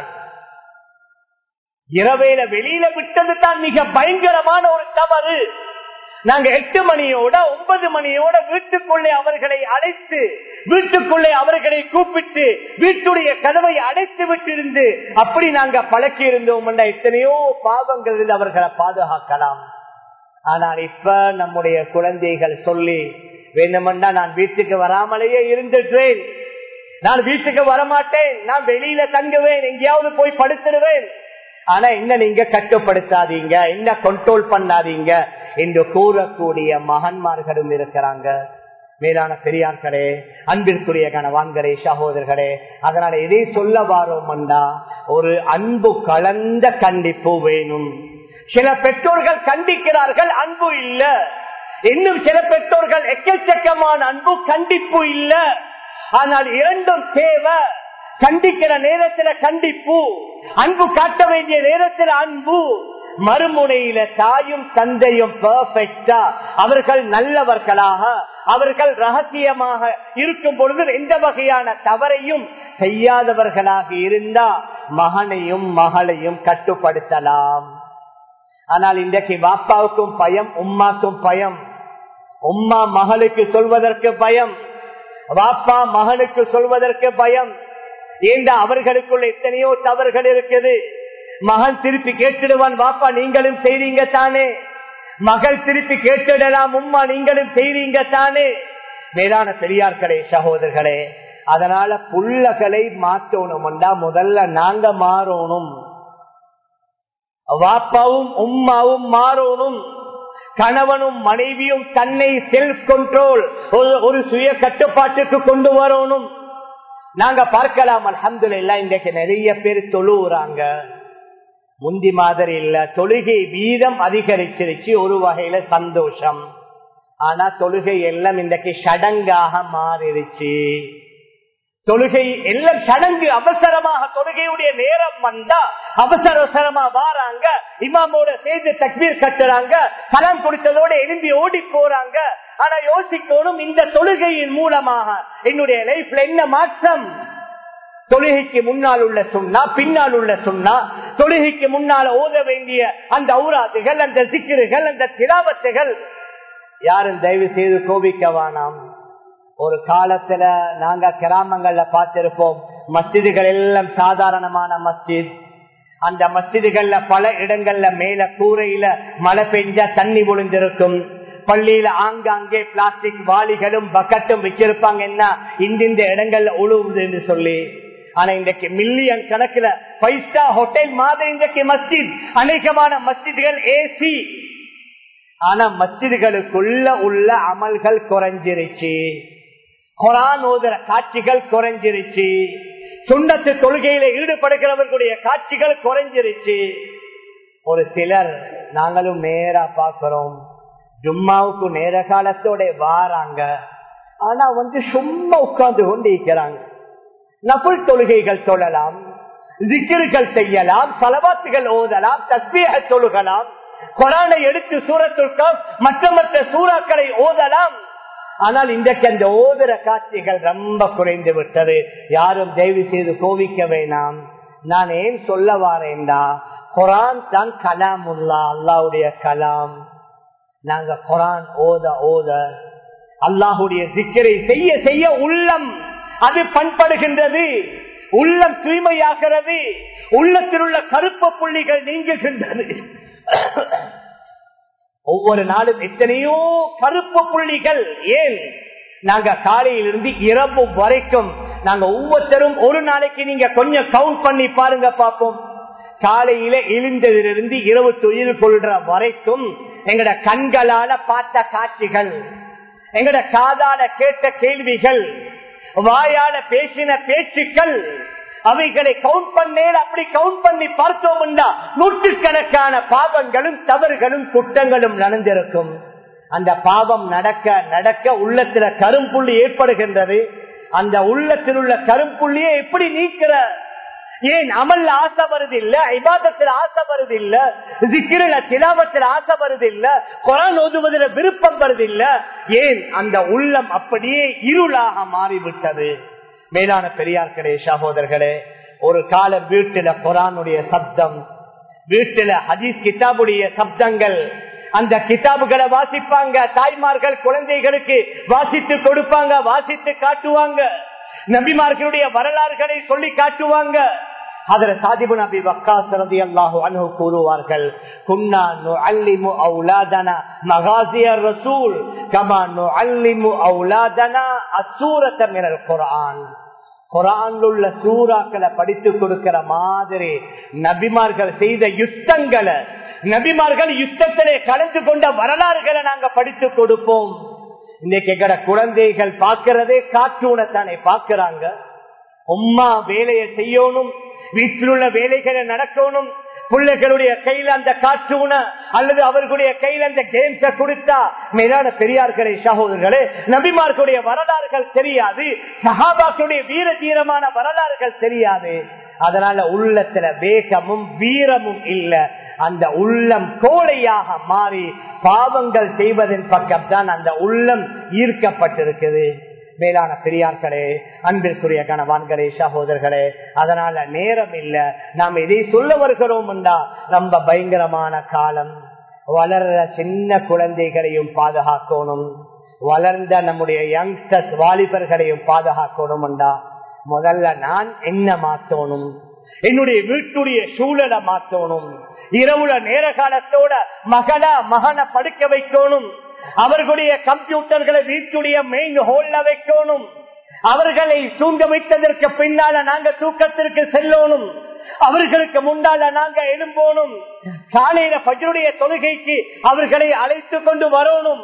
இரவேல வெளியில விட்டது தான் மிக பயங்கரமான ஒரு தவறு நாங்க எட்டு மணியோட ஒன்பது மணியோட வீட்டுக்குள்ளே அவர்களை அழைத்து வீட்டுக்குள்ளே அவர்களை கூப்பிட்டு வீட்டுடைய கதவை அடைத்து விட்டிருந்து அப்படி நாங்க பழக்கி இருந்தோம் எத்தனையோ பாவங்கள் இருந்து அவர்களை பாதுகாக்கலாம் ஆனால் இப்ப நம்முடைய குழந்தைகள் சொல்லி வேண்டுமெண்டா நான் வீட்டுக்கு வராமலேயே இருந்துட்டேன் நான் வீட்டுக்கு வரமாட்டேன் நான் வெளியில தங்குவேன் எங்கேயாவது போய் படுத்துடுவேன் ஆனா என்ன நீங்க கட்டுப்படுத்தாதீங்க என்ன கண்ட்ரோல் பண்ணாதீங்க என்று கூறக்கூடிய மகன்மார்களும் இருக்கிறாங்க மேலான பெரியார்களே அன்பிற்குரிய கணவான்களே சகோதரர்களே அதனால எதை சொல்ல வாரோம்டா ஒரு அன்பு கலந்த கண்டிப்பு வேணும் சில பெற்றோர்கள் கண்டிக்கிறார்கள் அன்பு இல்ல இன்னும் சில பெற்றோர்கள் எக்கச்சக்கமான அன்பு கண்டிப்பு இல்ல ஆனால் இரண்டும் தேவை கண்டிக்கிற நேரத்துல கண்டிப்பு அன்பு காட்ட வேண்டிய நேரத்தில் அன்பு மறுமுனையில தாயும் தந்தையும் பெர்ஃபெக்டா அவர்கள் நல்லவர்களாக அவர்கள் ரகசியமாக இருக்கும் பொழுது எந்த வகையான தவறையும் செய்யாதவர்களாக இருந்தா மகனையும் மகளையும் கட்டுப்படுத்தலாம் ஆனால் இன்றைக்கு பாப்பாவுக்கும் பயம் உம்மாக்கும் பயம் உம்மா மகளுக்கு சொல்வதற்கு பயம் வாப்பா மகனுக்கு சொல்வதற்கு பயம் ஏண்டா அவர்களுக்குள்ள எத்தனையோ தவறுகள் இருக்குது மகன் திருப்பி கேட்டுடுவான் வாப்பா நீங்களும் செய்றீங்க தானே மகள் திருப்பி கேட்டுடலாம் உம்மா நீங்களும் செய்றீங்க தானே மேலான பெரியார்களே சகோதரர்களே அதனால புள்ளகளை மாற்றணும்டா முதல்ல நாங்க மாறணும் வாப்பாவும் உம்மாவும் மாறணும் கணவனும் மனைவியும் தன்னை செல்ஃப் கண்ட்ரோல் ஒரு சுய கட்டுப்பாட்டுக்கு கொண்டு வரணும் நாங்க பார்க்கலாம் அலமதுல்லா இன்றைக்கு நிறைய பேர் தொழுவுறாங்க முந்தி மாதிரி இல்ல தொழுகை வீதம் அதிகரிச்சிருச்சு ஒரு வகையில சந்தோஷம் ஆனா தொழுகை எல்லாம் இன்றைக்கு சடங்காக மாறிடுச்சு தொழுகை எல்லாம் சடங்கு அவசரமாக தொழுகையுடைய நேரம் வந்தா அவசர அவசரமா வாராங்க இமாமோட சேர்ந்து தக்பீர் கட்டுறாங்க கலம் கொடுத்ததோட எழும்பி ஓடி போறாங்க ஆனா யோசிக்கணும் இந்த தொழுகையின் மூலமாக என்னுடைய லைஃப்ல என்ன மாற்றம் தொழுகைக்கு முன்னால் உள்ள சொன்னா பின்னால் உள்ள சொன்னா தொழுகைக்கு முன்னால ஓத வேண்டிய அந்த ஔராதுகள் அந்த சிக்கிறுகள் அந்த திராவத்துகள் யாரும் தயவு செய்து கோபிக்க வேணாம் ஒரு காலத்துல நாங்க கிராமங்கள்ல பார்த்திருப்போம் மஸ்ஜிதுகள் எல்லாம் சாதாரணமான மஸ்ஜித் அந்த மஸ்ஜிதுகள்ல பல இடங்கள்ல மேல கூரையில மழை பெஞ்சா தண்ணி விழுந்திருக்கும் பள்ளியில ஆங்காங்கே பிளாஸ்டிக் வாளிகளும் பக்கெட்டும் வச்சிருப்பாங்க என்ன இந்த இடங்கள்ல உழுவுதுன்னு சொல்லி ஆனா இன்றைக்கு மில்லியன் கணக்குல பைவ் ஸ்டார் ஹோட்டல் மாதிரி இன்றைக்கு மஸ்ஜித் அநேகமான மஸ்ஜிதுகள் ஏசி ஆனா மஸ்ஜிதுகளுக்குள்ள உள்ள அமல்கள் குறைஞ்சிருச்சு குரான் ஓதுற காட்சிகள் குறைஞ்சிருச்சு சுண்ணத்து தொழுகையில ஈடுபடுகிறவர்களுடைய காட்சிகள் குறைஞ்சிருச்சு ஒரு சிலர் நாங்களும் நேரா பாக்குறோம் ஜும்மாவுக்கு நேர காலத்தோட வாராங்க ஆனா வந்து சும்மா உட்கார்ந்து கொண்டு இருக்கிறாங்க நபுல் தொழுகைகள் சொல்லலாம் திக்கிர்கள் செய்யலாம் பலவாத்துகள் ஓதலாம் தஸ்மீக தொழுகலாம் கொரானை எடுத்து சூரத்துக்காம் மற்ற மற்ற சூறாக்களை ஓதலாம் ஆனால் இன்றைக்கு அந்த ஓதுற காட்சிகள் ரொம்ப குறைந்து விட்டது யாரும் தயவு செய்து கோவிக்க வேணாம் நான் ஏன் சொல்ல வாரேன்டா குரான் தான் கலாம் உள்ளா அல்லாவுடைய கலாம் நாங்க குரான் ஓத ஓத அல்லாஹுடைய சிக்கரை செய்ய செய்ய உள்ளம் அது பண்படுகின்றது உள்ளம் தூய்மையாகிறது உள்ளத்தில் உள்ள கருப்பு புள்ளிகள் நீங்குகின்றது ஒவ்வொரு நாளும் எத்தனையோ கருப்பு புள்ளிகள் ஏன் நாங்க காலையிலிருந்து இரவு வரைக்கும் நாங்க ஒவ்வொருத்தரும் ஒரு நாளைக்கு நீங்க கொஞ்சம் கவுண்ட் பண்ணி பாருங்க பாப்போம் காலையில எழுந்ததிலிருந்து இரவு தொழில் கொள்ற வரைக்கும் எங்கட கண்களால பார்த்த காட்சிகள் எங்கட காதால கேட்ட கேள்விகள் வாயால பேசின பேச்சுக்கள் அவைகளை கவுண்ட் பண்ணேன் அப்படி கவுண்ட் பண்ணி பார்த்தோம்னா நூற்றுக்கணக்கான பாவங்களும் தவறுகளும் குற்றங்களும் நடந்திருக்கும் அந்த பாவம் நடக்க நடக்க உள்ளத்துல கரும்புள்ளி ஏற்படுகின்றது அந்த உள்ளத்தில் உள்ள கரும்புள்ளியை எப்படி நீக்கிற ஏன் அமல்ல ஆசை வருது இல்ல ஐபாதத்தில் ஆசை வருது இல்ல சிக்கிரில திலாவத்தில் ஆசை வருது இல்ல குரான் ஓதுவதில் விருப்பம் வருது இல்ல ஏன் அந்த உள்ளம் அப்படியே இருளாக மாறிவிட்டது மேலான பெரியார்களே சகோதரர்களே ஒரு காலம் வீட்டுல குரானுடைய சப்தம் வீட்டுல ஹதீஸ் கிதாபுடைய சப்தங்கள் அந்த கிதாபுகளை வாசிப்பாங்க தாய்மார்கள் குழந்தைகளுக்கு வாசித்து கொடுப்பாங்க வாசித்து காட்டுவாங்க நபிமார்களுடைய வரலாறுகளை சொல்லி காட்டுவாங்க அதர சாதிபு நபி வக்காசரதி அல்லாஹு அனு கூறுவார்கள் குன்னா நுஅல்லிமு அவுலாதனா மகாசிய ரசூல் கமா நுஅல்லிமு அவுலாதனா அசூரத்த மினல் குர்ஆன் குரான் உள்ள சூறாக்களை படித்து கொடுக்கிற மாதிரி நபிமார்கள் செய்த யுத்தங்களை நபிமார்கள் யுத்தத்திலே கலந்து கொண்ட வரலாறுகளை நாங்க படித்து கொடுப்போம் இன்னைக்கு எங்கட குழந்தைகள் பார்க்கிறதே கார்ட்டூனைத்தானே பார்க்கிறாங்க உம்மா வேலையை செய்யணும் வீட்டில் உள்ள வேலைகளை நடக்கணும் பிள்ளைகளுடைய கையில அந்த கார்ட்டூன அல்லது அவர்களுடைய கையில அந்த கேம்ஸ கொடுத்தா மேலான பெரியார்களே சகோதரர்களே நபிமார்களுடைய வரலாறுகள் தெரியாது சஹாபாக்களுடைய வீர தீரமான வரலாறுகள் தெரியாது அதனால உள்ளத்துல வேகமும் வீரமும் இல்ல அந்த உள்ளம் கோழையாக மாறி பாவங்கள் செய்வதன் பக்கம் தான் அந்த உள்ளம் ஈர்க்கப்பட்டிருக்குது மேலான பெரியார்களே அன்பிற்குரிய கணவான்களே சகோதரர்களே அதனால நேரம் இல்ல நாம் இதை சொல்ல வருகிறோம் ரொம்ப பயங்கரமான காலம் வளர்ற சின்ன குழந்தைகளையும் பாதுகாக்கணும் வளர்ந்த நம்முடைய யங்ஸ்டர்ஸ் வாலிபர்களையும் பாதுகாக்கணும் முதல்ல நான் என்ன மாத்தணும் என்னுடைய வீட்டுடைய சூழலை மாத்தணும் இரவுல நேர காலத்தோட மகன மகனை படுக்க வைக்கணும் அவர்களுடைய கம்ப்யூட்டர்களை வீட்டுடைய மெயின் ஹோல்ல வைக்கணும் அவர்களை தூங்க வைத்ததற்கு பின்னால நாங்க தூக்கத்திற்கு செல்லணும் அவர்களுக்கு முன்னால நாங்க எழும்போனும் காலையில பஜருடைய தொழுகைக்கு அவர்களை அழைத்து கொண்டு வரணும்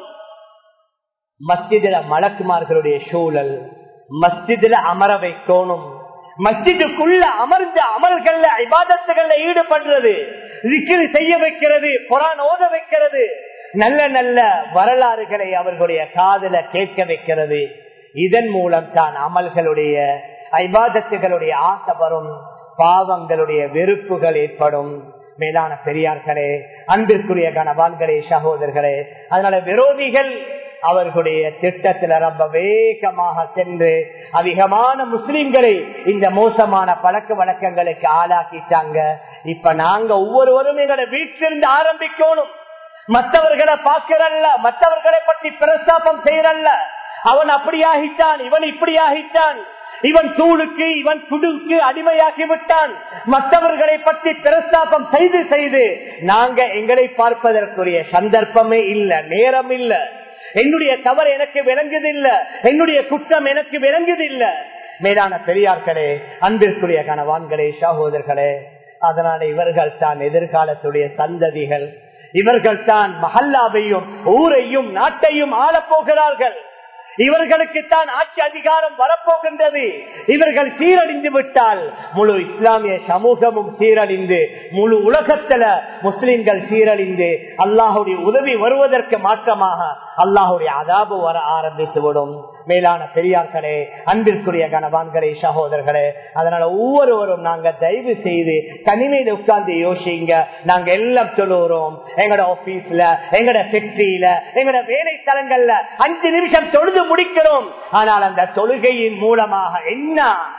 மஸ்ஜிதில மலக்குமார்களுடைய சூழல் மஸ்ஜிதில அமர வைக்கணும் மஸ்ஜிதுக்குள்ள அமர்ந்த அமல்கள்ல இபாதத்துகள்ல ஈடுபடுறது விக்கிரி செய்ய வைக்கிறது புறான் ஓத வைக்கிறது நல்ல நல்ல வரலாறுகளை அவர்களுடைய காதல கேட்க வைக்கிறது இதன் மூலம் தான் அமல்களுடைய ஐபாதத்துகளுடைய ஆசை வரும் பாவங்களுடைய வெறுப்புகள் ஏற்படும் மேலான பெரியார்களே அன்பிற்குரிய கணவான்களே சகோதரர்களே அதனால விரோதிகள் அவர்களுடைய திட்டத்தில் ரொம்ப வேகமாக சென்று அதிகமான முஸ்லிம்களை இந்த மோசமான பழக்க வழக்கங்களுக்கு ஆளாக்கிட்டாங்க இப்ப நாங்க ஒவ்வொருவரும் எங்களோட வீட்டிலிருந்து ஆரம்பிக்கணும் மற்றவர்களை பார்க்கிறல்ல மற்றவர்களை பற்றி பிரஸ்தாபம் செய்யறல்ல அவன் அப்படியாகிட்டான் இவன் இப்படியாகிட்டான் இவன் தூளுக்கு இவன் துடுக்கு அடிமையாகி விட்டான் மற்றவர்களை பற்றி பிரஸ்தாபம் செய்து செய்து நாங்க எங்களை பார்ப்பதற்குரிய சந்தர்ப்பமே இல்ல நேரம் இல்ல என்னுடைய தவறு எனக்கு விளங்குதில்ல என்னுடைய குற்றம் எனக்கு விளங்குதில்ல மேலான பெரியார்களே அன்பிற்குரிய கணவான்களே சகோதரர்களே அதனால இவர்கள் தான் எதிர்காலத்துடைய சந்ததிகள் இவர்கள் தான் மஹல்லாவையும் ஊரையும் நாட்டையும் ஆளப்போகிறார்கள் இவர்களுக்கு தான் ஆட்சி அதிகாரம் வரப்போகின்றது இவர்கள் சீரழிந்து விட்டால் முழு இஸ்லாமிய சமூகமும் சீரழிந்து முழு உலகத்துல முஸ்லிம்கள் சீரழிந்து அல்லாஹுடைய உதவி வருவதற்கு மாற்றமாக அல்லாஹுடைய அதாபு வர ஆரம்பித்து விடும் மேலான பெரியார்களே அன்பிற்குரிய கணவான்களே சகோதரர்களே அதனால ஒவ்வொருவரும் நாங்க தயவு செய்து தனிமையில உட்கார்ந்து யோசிங்க நாங்க எல்லாம் சொல்லுறோம் எங்கட ஆபீஸ்ல எங்கட ஃபேக்டரியில எங்கட வேலை தலங்கள்ல அஞ்சு நிமிஷம் தொழுது முடிக்கிறோம் ஆனால் அந்த தொழுகையின் மூலமாக என்ன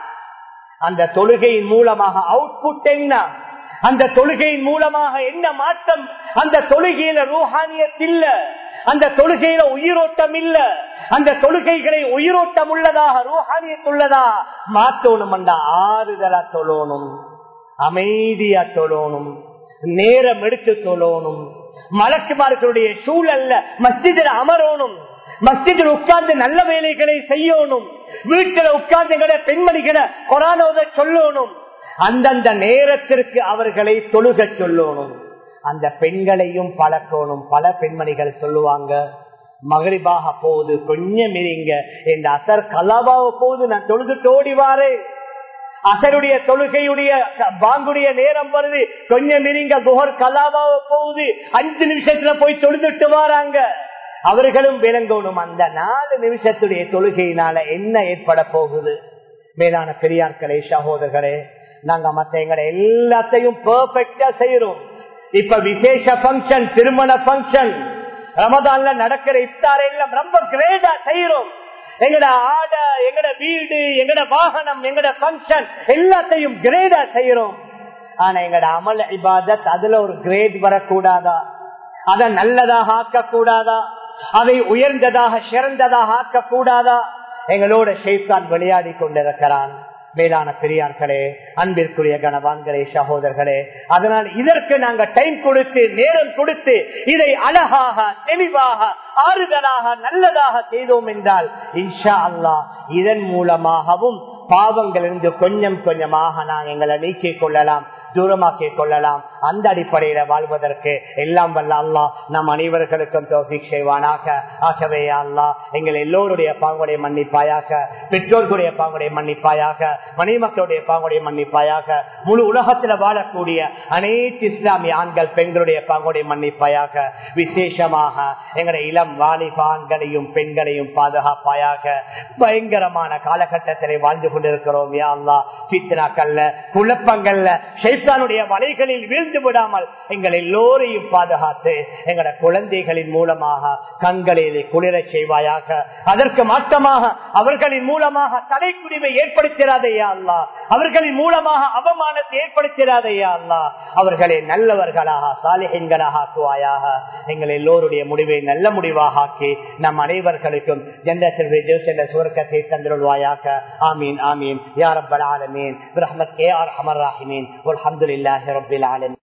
அந்த தொழுகையின் மூலமாக அவுட்புட் என்ன அந்த தொழுகையின் மூலமாக என்ன மாற்றம் அந்த தொழுகையில ரூஹானியத் இல்ல அந்த தொழுகையில உயிரோட்டம் இல்ல அந்த தொழுகைகளை உயிரோட்டம் உள்ளதாக ரூஹானியத் உள்ளதா மாத்தோணும் அந்த ஆறுதலா தொழணும் அமைதியா தொழணும் நேரம் எடுத்து தொழணும் மலக்குமார்களுடைய சூழல்ல மஸ்ஜிதில் அமரணும் மஸ்ஜிதில் உட்கார்ந்து நல்ல வேலைகளை செய்யணும் வீட்டில் உட்கார்ந்து எங்கட பெண்மணிகளை கொரானோத சொல்லணும் அந்தந்த நேரத்திற்கு அவர்களை தொழுக சொல்லணும் அந்த பெண்களையும் பழக்கணும் பல பெண்மணிகள் சொல்லுவாங்க மகரிபாக போகுது கொஞ்சம் இருங்க இந்த அசர் கலாபாவ போகுது நான் தொழுது தோடிவாரு அசருடைய தொழுகையுடைய பாங்குடைய நேரம் வருது கொஞ்சம் இருங்க குஹர் கலாபாவ போகுது அஞ்சு நிமிஷத்துல போய் தொழுதுட்டு வராங்க அவர்களும் விளங்கணும் அந்த நாலு நிமிஷத்துடைய தொழுகையினால என்ன ஏற்பட போகுது மேலான பெரியார்களே சகோதரர்களே நாங்க மத்த எங்களை எல்லாத்தையும் பெர்ஃபெக்டா செய்யறோம் இப்ப விசேஷ பங்கன் திருமண பங்கன் ரமதான்ல நடக்கிற இஃப்தார் எல்லாம் ரொம்ப கிரேடா செய்யறோம் எங்கட ஆட எங்கட வீடு எங்கட வாகனம் எங்கட பங்கன் எல்லாத்தையும் கிரேடா செய்யறோம் ஆனா எங்கட அமல் இபாதத் அதுல ஒரு கிரேட் வரக்கூடாதா அதை நல்லதாக ஆக்கக்கூடாதா அதை உயர்ந்ததாக சிறந்ததாக ஆக்கக்கூடாதா எங்களோட ஷேத்தான் விளையாடி கொண்டிருக்கிறான் மேலான பெரியார்களே அன்பிற்குரிய கணவான்களே சகோதரர்களே அதனால் இதற்கு நாங்க டைம் கொடுத்து நேரம் கொடுத்து இதை அழகாக தெளிவாக ஆறுதலாக நல்லதாக செய்தோம் என்றால் இன்ஷா அல்லா இதன் மூலமாகவும் பாவங்களிலிருந்து கொஞ்சம் கொஞ்சமாக நாங்கள் எங்களை நீக்கிக் கொள்ளலாம் தூரமாக்கிக் கொள்ளலாம் அந்த அடிப்படையில வாழ்வதற்கு எல்லாம் வல்ல அல்லா நம் அனைவர்களுக்கும் தோஃபிக் செய்வானாக ஆகவே அல்லா எங்கள் எல்லோருடைய பாங்குடைய மன்னிப்பாயாக பெற்றோர்களுடைய பாங்குடைய மன்னிப்பாயாக மனைமக்களுடைய பாங்குடைய மன்னிப்பாயாக முழு உலகத்தில் வாழக்கூடிய அனைத்து இஸ்லாமிய ஆண்கள் பெண்களுடைய பாங்குடைய மன்னிப்பாயாக விசேஷமாக எங்களுடைய இளம் வாலிபான்களையும் பெண்களையும் பாதுகாப்பாயாக பயங்கரமான காலகட்டத்திலே வாழ்ந்து கொண்டிருக்கிறோம் யா அல்லா பித்னாக்கல்ல குழப்பங்கள்ல ஷைத்தானுடைய வலைகளில் வீழ்ந்து விடாமல் எங்கள் எல்லோரையும் பாதுகாத்து எங்களோட குழந்தைகளின் மூலமாக கண்களில் குளிர செய்வாயாக அதற்கு மாற்றமாக அவர்களின் மூலமாக தலைக்குடிவை ஏற்படுத்திடாதையா அல்லா அவர்களின் மூலமாக அவமானத்தை ஏற்படுத்திடாதையா அல்லா அவர்களை நல்லவர்களாக சாலிகங்களாக ஆக்குவாயாக எங்கள் எல்லோருடைய முடிவை நல்ல முடிவாக ஆக்கி நம் அனைவர்களுக்கும் ஜெண்டத்தில் என்ற சுவர்க்கத்தை தந்திருவாயாக ஆமீன் ஆமீன் யாரப்பல் ஆலமீன் ரஹ்மத் கே ஆர் அமர் ராஹிமீன் والحمد لله رب العالمين